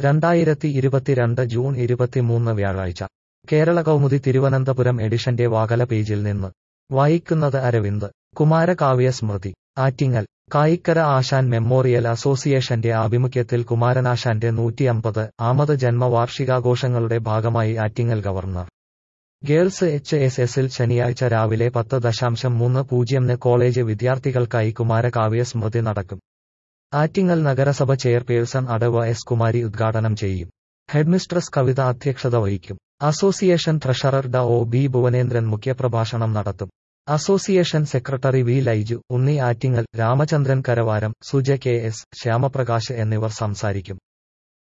രണ്ടായിരത്തി ഇരുപത്തിരണ്ട് ജൂൺ ഇരുപത്തിമൂന്ന് വ്യാഴാഴ്ച കേരള കൗമുദി തിരുവനന്തപുരം എഡിഷന്റെ വാകല പേജിൽ നിന്ന് വായിക്കുന്നത് അരവിന്ദ് കുമാരകാവ്യ സ്മൃതി ആറ്റിങ്ങൽ കായിക്കര ആശാൻ മെമ്മോറിയൽ അസോസിയേഷന്റെ ആഭിമുഖ്യത്തിൽ കുമാരനാശാന്റെ നൂറ്റിയമ്പത് ആമത് ജന്മവാർഷികാഘോഷങ്ങളുടെ ഭാഗമായി Attingal government girls H S എസിൽ ശനിയാഴ്ച രാവിലെ പത്ത് ദശാംശം മൂന്ന് പൂജ്യംന് കോളേജ് വിദ്യാർത്ഥികൾക്കായി കുമാരകാവ്യ സ്മൃതി നടക്കും ആറ്റിങ്ങൽ നഗരസഭ ചെയർപേഴ്സൺ അടവ് എസ് കുമാരി ഉദ്ഘാടനം ചെയ്യും ഹെഡ്മിസ്ട്രസ് കവിത അധ്യക്ഷത വഹിക്കും അസോസിയേഷൻ ട്രഷറർ ഡ ഒ ബി ഭുവനേന്ദ്രൻ മുഖ്യപ്രഭാഷണം നടത്തും association secretary V Laiju Unni Attingal Ramachandran Karavaram Suja K S Shyamaprakash എന്നിവർ സംസാരിക്കും